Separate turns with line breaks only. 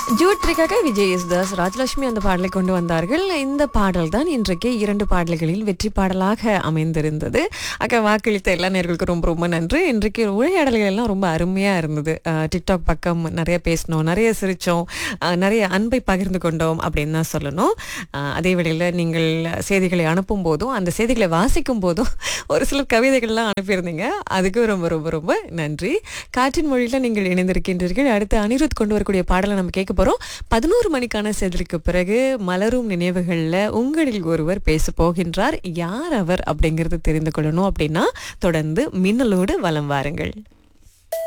ஜூட்ரிக்காக விஜய் யேசுதாஸ் ராஜலட்சுமி அந்த பாடலை கொண்டு வந்தார்கள் இந்த பாடல் தான் இன்றைக்கு இரண்டு பாடல்களில் வெற்றி பாடலாக அமைந்திருந்தது அக்க வாக்களித்த எல்லா நேர்களுக்கும் ரொம்ப ரொம்ப நன்றி இன்றைக்கு உரையாடல்கள் எல்லாம் ரொம்ப அருமையாக இருந்தது அஹ், டிக்டாக் பக்கம் நிறைய பேசினோம் நிறைய சிரித்தோம் நிறைய அன்பை பகிர்ந்து கொண்டோம் அப்படின்னு தான் சொல்லணும் அஹ், அதே வேளையில் நீங்கள் செய்திகளை அனுப்பும் போதும் அந்த செய்திகளை வாசிக்கும் போதும் ஒரு சில கவிதைகள்லாம் அனுப்பியிருந்தீங்க அதுக்கு ரொம்ப ரொம்ப ரொம்ப நன்றி காற்றின் மொழியில் நீங்கள் இணைந்திருக்கின்றீர்கள் அடுத்து அனிருத் கொண்டு வரக்கூடிய பாடலை நம்ம கேட்க போகிறோம் பதினோரு மணிக்கான செய்திக்கு பிறகு மலரும் நினைவுகளில் உங்களில் ஒருவர் பேச போகின்றார் யார் அவர் அப்படிங்கிறது தெரிந்து கொள்ளணும் அப்படின்னா தொடர்ந்து மின்னலோடு வலம் வாருங்கள்